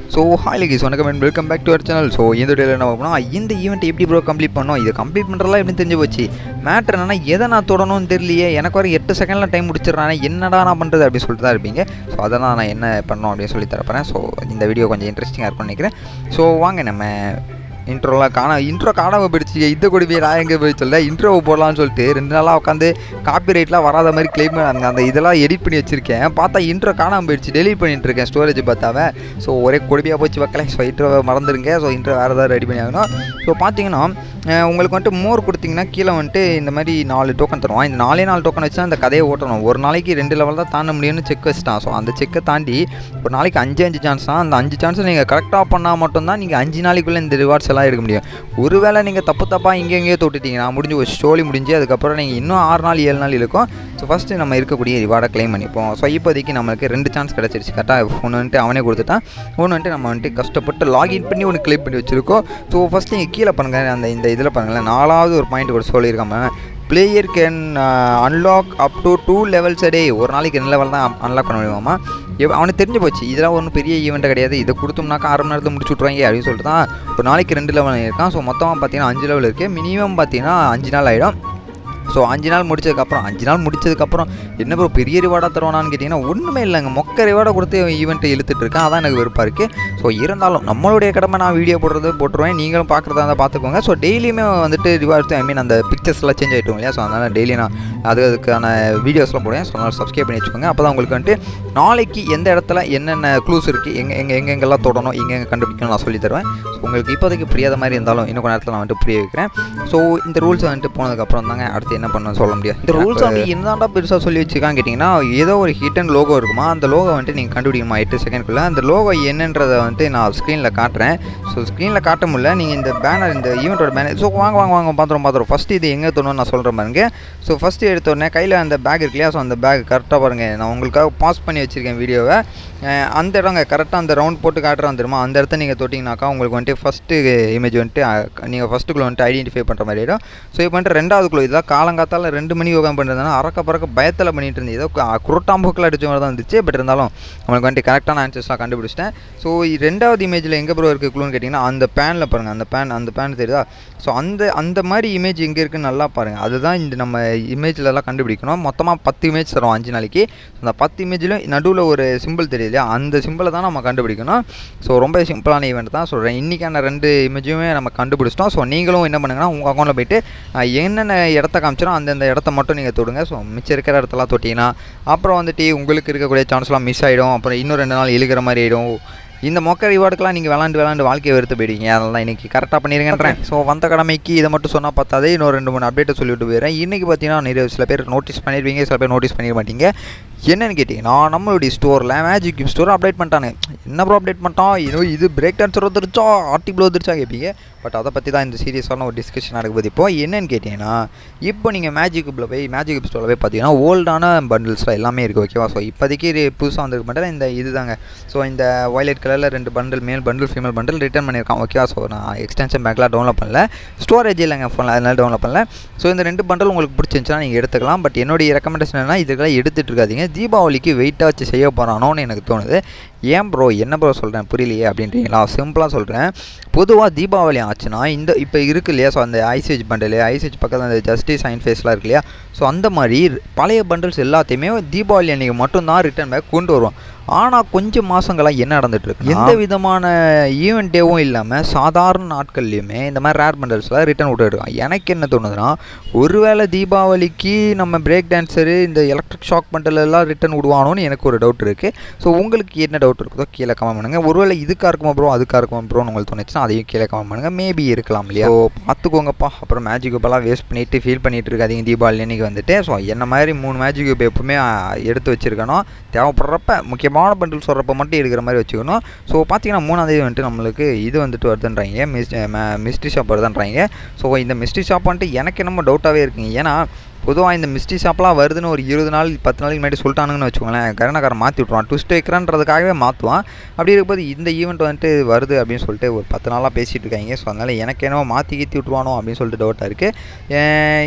so hi லிகிஸ் வணக்கம் and welcome back to our channel so இந்த வீடியோவில் என்ன பண்ணோம் இந்த ஈவெண்ட் எப்படி ப்ரோ கம்ப்ளீட் பண்ணோம் இதை கம்ப்ளீட் பண்ணுறதுலாம் எப்படி தெரிஞ்சு போச்சு மேட்ரு என்னன்னா எதை நான் தொடணும்னு தெரியலையே எனக்கு வர எட்டு செகண்டில் டைம் முடிச்சிடுறானே என்னடா நான் பண்ணுறது அப்படின்னு சொல்லிட்டு தான் இருப்பீங்க ஸோ அதெல்லாம் நான் என்ன பண்ணணும் அப்படின்னு சொல்லி தரப்போகிறேன் ஸோ இந்த வீடியோ கொஞ்சம் இன்ட்ரெஸ்டிங்காக இருக்கும்னு நினைக்கிறேன் ஸோ வாங்க நம்ம இன்ட்ரோலாம் காண இன்ட்ரோ காணாமல் போயிடுச்சு இந்த கொடி போய் நான் எங்கே போய் சொல்ல இன்ட்ரோவை போடலாம்னு சொல்லிட்டு ரெண்டு நாளாக உட்காந்து காப்பி ரைட்லாம் வராத மாதிரி கிளைம் அந்த அந்த இதெல்லாம் எடிட் பண்ணி வச்சிருக்கேன் பார்த்தா இன்ட்ரோ காணாமல் போயிடுச்சு டெலிட் பண்ணிட்டு இருக்கேன் ஸ்டோரேஜ் பார்த்தாவே ஸோ ஒரே கொடுமையாக போச்சு வைக்கல ஸோ இன்ட்ரோவை மறந்துருங்க ஸோ இன்ட்ரோ வேறு ஏதாவது ரெடி பண்ணி ஆகணும் ஸோ பார்த்தீங்கன்னா அஹ் உங்களுக்கு வந்துட்டு மோர் கொடுத்தீங்கன்னா கீழே வந்துட்டு இந்த மாதிரி நாலு டோக்கன் தருவான் இந்த நாலே நாலு டோக்கன் வச்சு தான் அந்த கதையை ஓட்டணும் ஒரு நாளைக்கு ரெண்டு லெவல் தான் தாண்ட முடியும்னு செக் வச்சுட்டான் ஸோ அந்த செக்கை தாண்டி ஒரு நாளைக்கு அஞ்சு அஞ்சு சான்ஸ் தான் அந்த அஞ்சு சான்ஸ் நீங்கள் கரெக்டாக பண்ணால் மட்டும்தான் நீங்கள் அஞ்சு நாளைக்குள்ளே இந்த ரிவார்ட்ஸ் எல்லாம் எடுக்க முடியும் ஒருவேளை நீங்கள் தப்பு தப்பாக இங்கே எங்கேயோ தொட்டுட்டீங்கன்னா முடிஞ்சு ஒரு ஸ்டோரி முடிஞ்சு அதுக்கப்புறம் நீங்கள் இன்னும் ஆறு நாள் ஏழு நாள் இருக்கும் ஸோ ஃபஸ்ட்டு நம்ம இருக்கக்கூடிய ரிவார்டை க்ளைம் பண்ணிப்போம் ஸோ இப்போதைக்கு நம்மளுக்கு ரெண்டு சான்ஸ் கிடச்சிருச்சு கரெக்டாக ஒன்று வந்துட்டு அவனே கொடுத்துட்டான் ஒன்று வந்துட்டு நம்ம வந்துட்டு கஷ்டப்பட்டு லாகின் பண்ணி ஒன்று கிளைம் பண்ணி வச்சுருக்கோம் ஸோ ஃபஸ்ட்டு நீங்கள் கீழே பண்ணுங்கள் அந்த இந்த இதில் பாருங்களேன் நாலாவது ஒரு பாயிண்ட் கூட சொல்லியிருக்காம player can unlock up to two levels day ஒரு நாளைக்கு ரெண்டு லெவல் தான் அன்லாக் பண்ண முடியுமாமா எவ் அவனுக்கு தெரிஞ்சு போச்சு இதெல்லாம் ஒன்றும் பெரிய ஈவெண்ட்டு கிடையாது இதை கொடுத்தோம்னாக்கா அரை மணி நேரத்தில் முடிச்சு விட்ருவாங்க அப்படின்னு சொல்லிட்டு தான் ஒரு நாளைக்கு ரெண்டு லெவல் இருக்கான் ஸோ மொத்தமாக பார்த்தீங்கன்னா அஞ்சு லெவல் இருக்குது மினிமம் பார்த்தீங்கன்னா அஞ்சு நாள் ஆகிடும் ஸோ அஞ்சு நாள் முடிச்சதுக்கப்புறம் அஞ்சு நாள் முடிச்சதுக்கப்புறம் என்ன ப்ரோ பெரிய ரிவார்டாக தருவானான்னு கேட்டிங்கன்னா ஒன்றுமே இல்லைங்க மொக்க ரிவார்டை கொடுத்து ஈவெண்ட்டை இழுத்துட்டு இருக்கேன் அதான் எனக்கு வெறுப்பாக இருக்குது ஸோ இருந்தாலும் நம்மளுடைய கடமை நான் வீடியோ போடுறது போட்டுருவேன் நீங்களும் பார்க்குறதா இருந்தால் பார்த்துக்கோங்க ஸோ டெய்லியுமே வந்துட்டு ரிவார்ட்ஸ் ஐ மீன் அந்த பிக்சர்ஸ்லாம் சேஞ்ச் ஆகிட்டும் இல்லையா ஸோ அதனால் டெய்லி நான் அது அதுக்கான வீடியோஸ்லாம் போடுவேன் ஸோ அதனால் சப்ஸ்கிரைப் பண்ணி வச்சுக்கோங்க அப்போ தான் உங்களுக்கு வந்துட்டு நாளைக்கு எந்த இடத்துல என்னென்ன க்ளூஸ் இருக்குது எங்கே எங்கே எங்கெங்கெல்லாம் தொடணும் எங்கெங்கே கண்டுபிடிக்கணும் நான் சொல்லி தருவேன் ஸோ உங்களுக்கு இப்போதைக்கு புரியாத மாதிரி இருந்தாலும் இன்னும் கொஞ்ச நேரத்தில் நான் வந்துட்டு புரிய வைக்கிறேன் ஸோ இந்த ரூல்ஸ் வந்துட்டு போனதுக்கப்புறம் தாங்க அடுத்து என்ன பண்ணணும்னு சொல்ல முடியாது இந்த ரூல்ஸ் வந்து என்னதான்டா பெருசாக சொல்லி வச்சுக்கான்னு கேட்டிங்கன்னா ஏதோ ஒரு ஹிட் அண்ட் லோகோ இருக்குமா அந்த லோகோ வந்துட்டு நீங்கள் கண்டுபிடிக்குமா எட்டு செகண்ட்குள்ளே அந்த லோகோ என்னன்றதை வந்துட்டு நான் ஸ்க்ரீனில் காட்டுறேன் ஸோ ஸ்க்ரீனில் காட்ட முடியல நீங்கள் இந்த பேனர் இந்த ஈவெண்ட்டோட பேனர் ஸோ வாங்க வாங்க வாங்க பார்த்துறோம் பார்த்துறோம் ஃபஸ்ட்டு இது எங்கே தோணுன்னு நான் சொல்கிறேன் பாருங்க ஸோ ஃபஸ்ட்டு எடுத்த உடனே கையில் அந்த பேக் இருக்கு இல்லையா ஸோ அந்த பேக் கரெக்டாக பாருங்கள் நான் உங்களுக்காக பாஸ் பண்ணி வச்சுருக்கேன் வீடியோவை அஹ் அந்த இடங்க கரெக்டாக அந்த ரவுண்ட் போட்டு காட்டுறோம் தெரியுமா அந்த இடத்த நீங்கள் தொட்டிங்கனாக்கா உங்களுக்கு வந்துட்டு ஃபஸ்ட்டு இமேஜ் வந்துட்டு நீங்கள் ஃபஸ்ட்டுக்குள்ள வந்துட்டு ஐடென்டிஃபை பண்ணுற மாதிரி ஆகிடும் ஸோ இப்போ வந்துட்டு ரெண்டாவதுக்குள்ள இதெல்லாம் காலங்காத்தால ரெண்டு மணி யோகா பண்ணுறதுனா அறக்க பறக்க பயத்தில் பண்ணிட்டு இருந்தது ஏதோ கு- குருட்டாம்பூக்கில் அடிச்ச மாதிரி தான் இருந்துச்சு பட் இருந்தாலும் நம்மளுக்கு வந்துட்டு கரெக்டான ஆன்சர்ஸ்லாம் கண்டுபிடிச்சிட்டேன் ஸோ ரெண்டாவது இமேஜில் எங்கே ப்ரோ இருக்குது க்ளூன்னு கேட்டிங்கன்னா அந்த பேனில் பாருங்கள் அந்த பேன் அந்த பேன் தெரியுதா ஸோ அந்த அந்த மாதிரி இமேஜ் எங்கே இருக்குன்னு நல்லா பாருங்கள் அதுதான் இந்த நம்ம இமேஜ்லலாம் கண்டுபிடிக்கணும் மொத்தமாக பத்து இமேஜ் தரும் அஞ்சு நாளைக்கு அந்த பத்து இமேஜிலும் நடுவில் ஒரு சிம்பிள் தெரியுது இல்லையா அந்த சிம்பிளை தான் நம்ம கண்டுபிடிக்கணும் ஸோ ரொம்ப சிம்பிளான ஈவெண்ட் தான் சொல்கிறேன் இன்றைக்கான ரெண்டு இமேஜுமே நம்ம கண்டுபிடிச்சிட்டோம் ஸோ நீங்களும் என்ன பண்ணுங்கன்னா உங்கள் அக்கௌண்ட்டில் போயிட்டு அஹ், என்னென்ன இடத்த காமிச்சிடும் அந்தந்த இடத்த மட்டும் நீங்கள் தொடுங்க ஸோ மிச்சம் இருக்கிற இடத்தெல்லாம் தொட்டிங்கன்னா அப்புறம் வந்துட்டு உங்களுக்கு இருக்கக்கூடிய சான்ஸ்லாம் மிஸ் ஆகிடும் அப்புறம் இன்னும் ரெண்டு நாள் இழுக்கிற மாதிரி ஆகிடும் இந்த மொக்க ரிவார்டுக்கெலாம் நீங்கள் விளாண்டு விளாண்டு வாழ்க்கையை வெறுத்து போயிடுவீங்க அதெல்லாம் இன்றைக்கி கரெக்டாக பண்ணிருங்கன்றேன் ஸோ வந்த கடமைக்கு இதை மட்டும் சொன்னால் பார்த்தாதே இன்னும் ரெண்டு மூணு அப்டேட்டை சொல்லிவிட்டு போயிடுறேன் இன்றைக்கி பார்த்தீங்கன்னா நிறைய சில பேர் நோட்டீஸ் பண்ணிடுவீங்க சில பேர் நோட்டீஸ் பண்ணிட மாட்டீங்க என்னன்னு கேட்டிங்கன்னா நம்மளுடைய ஸ்டோரில் மேஜிக் கிஃப்ட் ஸ்டோர் அப்டேட் பண்ணிட்டானே என்ன ப்ரோ அப்டேட் பண்ணிட்டான் இன்னும் இது பிரேக் டான்ஸர் வந்துருச்சா ஆர்டிபிள் வந்துருச்சா கேட்பீங்க பட் அதை பற்றி தான் இந்த சீரியஸான ஒரு டிஸ்கஷன் நடக்க போது இப்போ என்னன்னு கேட்டிங்கன்னா இப்போ நீங்கள் மேஜிக் கிப்பில் போய் மேஜிக் கிப் ஸ்டோரில் போய் பார்த்தீங்கன்னா ஓல்டான பண்டில்ஸ்லாம் எல்லாமே இருக்குது ஓகேவா ஸோ இப்போதைக்கு புதுசாக வந்திருக்க மாட்டேன் இந்த இதுதாங்க ஸோ இந்த வயலட் கலரில் ரெண்டு பண்டில் மேல் பண்டில் ஃபீமேல் பண்டில் ரிட்டர்ன் பண்ணியிருக்கான் ஓகேவா ஸோ நான் எக்ஸ்டென்ஷன் பேக்கில் டவுன்லோட் பண்ணல ஸ்டோரேஜ் இல்லைங்க ஃபோனில் அதனால டவுன்லோட் பண்ணல ஸோ இந்த ரெண்டு பண்டில் உங்களுக்கு பிடிச்சிருந்துச்சுன்னா நீங்கள் எடுத்துக்கலாம் பட் என்னுடைய ரெக்கமெண்டேஷன் என்ன இதுக்கெல்லாம் எடுத்துகிட்டு இருக்காதீங்க தீபாவளிக்கு வெயிட்டாக வச்சு செய்ய போகிறானோன்னு எனக்கு தோணுது ஏன் ப்ரோ என்ன ப்ரோ சொல்கிறேன் புரியலையே அப்படின்றீங்களா சிம்பிளாக சொல்கிறேன் பொதுவாக தீபாவளி ஆச்சுன்னா இந்த இப்போ இருக்கு இல்லையா ஸோ அந்த ஐசேஜ் பண்டல் ஐசேஜ் பக்கத்தில் அந்த ஜஸ்டிஸ் சைன் ஃபேஸ்லாம் இருக்கு இல்லையா ஸோ அந்த மாதிரி பழைய பண்டல்ஸ் எல்லாத்தையுமே தீபாவளி அன்றைக்கி மட்டும்தான் ரிட்டர்ன் பேக் கொண்டு வருவோம் ஆனால் கொஞ்சம் மாதங்களாக என்ன நடந்துட்டு இருக்கு எந்த விதமான ஈவெண்ட் டேவும் இல்லாமல் சாதாரண நாட்கள்லையுமே இந்த மாதிரி ரேர் பண்டல்ஸ்லாம் ரிட்டர்ன் விட்டுருக்கான் எனக்கு என்ன தோணுதுன்னா ஒருவேளை தீபாவளிக்கு நம்ம பிரேக் டான்ஸரு இந்த எலக்ட்ரிக் ஷாக் பண்டல் எல்லாம் ரிட்டர்ன் விடுவானோன்னு எனக்கு ஒரு டவுட் இருக்குது ஸோ உங்களுக்கு என்ன டவுட் இருக்குதோ கீழே கமெண்ட் பண்ணுங்கள் ஒருவேளை இதுக்காக இருக்குமா ப்ரோ அதுக்காக இருக்குமா ப்ரோன்னு உங்களுக்கு தோணுச்சுன்னா அதையும் கீழே கமெண்ட் பண்ணுங்கள் மேபி இருக்கலாம் இல்லையா ஸோ பார்த்துக்கோங்கப்பா அப்புறம் மேஜிக் எல்லாம் வேஸ்ட் பண்ணிட்டு ஃபீல் பண்ணிட்டு இருக்காதீங்க தீபாவளி அன்னைக்கு வந்துட்டு ஸோ என்ன மாதிரி மூணு மேஜிக் இப்போ எப்பவுமே ஆ, எடுத்து வச்சிருக்கணும் தேவைப்படுறப்ப முக்கியமான பண்டில் சொல்கிறப்ப மட்டும் எடுக்கிற மாதிரி வச்சுக்கணும் ஸோ பார்த்தீங்கன்னா மூணாந்தேதி வந்துட்டு நம்மளுக்கு இது வந்துட்டு வருதுன்றாங்க மிஸ் மிஸ்ட்ரி ஷாப் வருதுன்றாங்க ஸோ இந்த மிஸ்ட்ரி ஷாப் வந்துட்டு எனக்கு என்னமோ டவுட்டாகவே இருக்குங்க ஏன்னா பொதுவாக இந்த மிஸ்ட்ரி ஷாப்லாம் வருதுன்னு ஒரு இருபது நாள் பத்து நாளைக்கு முன்னாடி சொல்லிட்டானுங்கன்னு வச்சுக்கோங்களேன் கருணாக்காரன் மாற்றி விட்ருவான் ட்விஸ்ட் வைக்கிறான்றதுக்காகவே மாற்றுவான் அப்படி இருக்கும்போது இந்த ஈவெண்ட் வந்துட்டு வருது அப்படின்னு சொல்லிட்டு ஒரு பத்து நாளாக பேசிகிட்டு இருக்காங்க ஸோ அதனால் எனக்கு என்னவோ மாற்றி கீத்தி விட்ருவானோ அப்படின்னு சொல்லிட்டு டவுட்டாக இருக்குது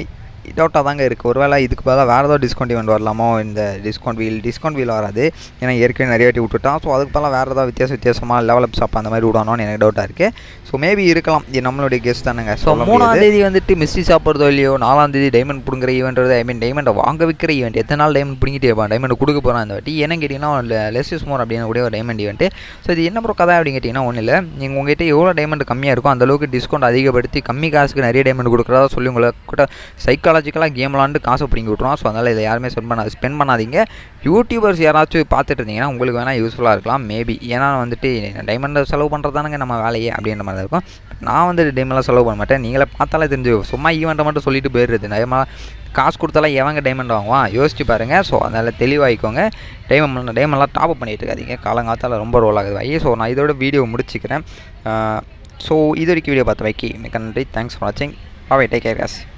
டவுட்டாக தாங்க இருக்குது ஒருவேளை இதுக்கு பதிலாக வேறு ஏதாவது டிஸ்கவுண்ட் ஈவெண்ட் வரலாமோ இந்த டிஸ்கவுண்ட் வீல் டிஸ்கவுண்ட் வீல் வராது ஏன்னா ஏற்கனவே நிறைய வாட்டி விட்டுட்டான் ஸோ அதுக்கு பதிலாக வேறு ஏதாவது வித்தியாச வித்தியாசமாக லெவல் அப் ஷாப் அந்த மாதிரி விடணும்னு எனக்கு டவுட்டாக இருக்குது ஸோ மேபி இருக்கலாம் இது நம்மளுடைய கெஸ்ட் தானுங்க ஸோ மூணாம் தேதி வந்துட்டு மிஸ்ஸி சாப்பிட்றதோ இல்லையோ நாலாம் தேதி டைமண்ட் பிடுங்குற ஈவெண்ட் ஐ மீன் டைமண்டை வாங்க விற்கிற ஈவெண்ட் எத்தனை நாள் டைமண்ட் பிடிங்கிட்டே இருப்பான் டைமண்ட் கொடுக்க போகிறான் இந்த வாட்டி என்ன கேட்டிங்கன்னா லெஸ் இஸ் மோர் அப்படின்னு கூட ஒரு டைமண்ட் ஈவெண்ட்டு ஸோ இது என்ன ப்ரோ கதை அப்படின்னு கேட்டிங்கன்னா ஒன்றும் இல்லை நீங்கள் உங்ககிட்ட எவ்வளோ டைமண்ட் கம்மியாக இருக்கும் அந்த அளவுக்கு டிஸ்கவுண்ட் அதிகப்படுத்தி கம்மி காசுக்கு நிறைய டைமண்ட் கொடுக்குறதா சொல்லி உங்களை கூட சைக்காலஜிக்கலாக கேம் விளாண்டு காசை பிடிங்கி விட்ருவோம் ஸோ அதனால் இதை யாருமே ஸ்பெண்ட் பண்ண ஸ்பெண்ட் பண்ணாதீங்க யூடியூபர்ஸ் யாராச்சும் பார்த்துட்டு இருந்தீங்கன்னா உங்களுக்கு வேணால் யூஸ்ஃபுல்லாக இருக்கலாம் மேபி ஏன்னா வந்துட்டு டைமண்டை செலவு பண்ணுறது தானுங்க நம்ம வேலையே அப்படின்ற மாதிரி தான் இருக்கும் நான் வந்து டைமெல்லாம் செலவு பண்ண மாட்டேன் நீங்களே பார்த்தாலே தெரிஞ்சு சும்மா ஈவெண்ட்டை மட்டும் சொல்லிட்டு போயிடுறது டைமெல்லாம் காசு கொடுத்தாலாம் எவங்க டைமண்ட் வாங்குவான் யோசிச்சு பாருங்கள் ஸோ அதனால் தெளிவாகிக்கோங்க டைமண்ட் டைமெல்லாம் டாப் பண்ணிட்டு இருக்காதீங்க காலங்காத்தால் ரொம்ப ரோல் ஆகுது வை ஸோ நான் இதோட வீடியோ முடிச்சுக்கிறேன் ஸோ இது வரைக்கும் வீடியோ பார்த்த வைக்கி மிக்க நன்றி தேங்க்ஸ் ஃபார் வாட்சிங் பாவை டேக் கேர் காஸ்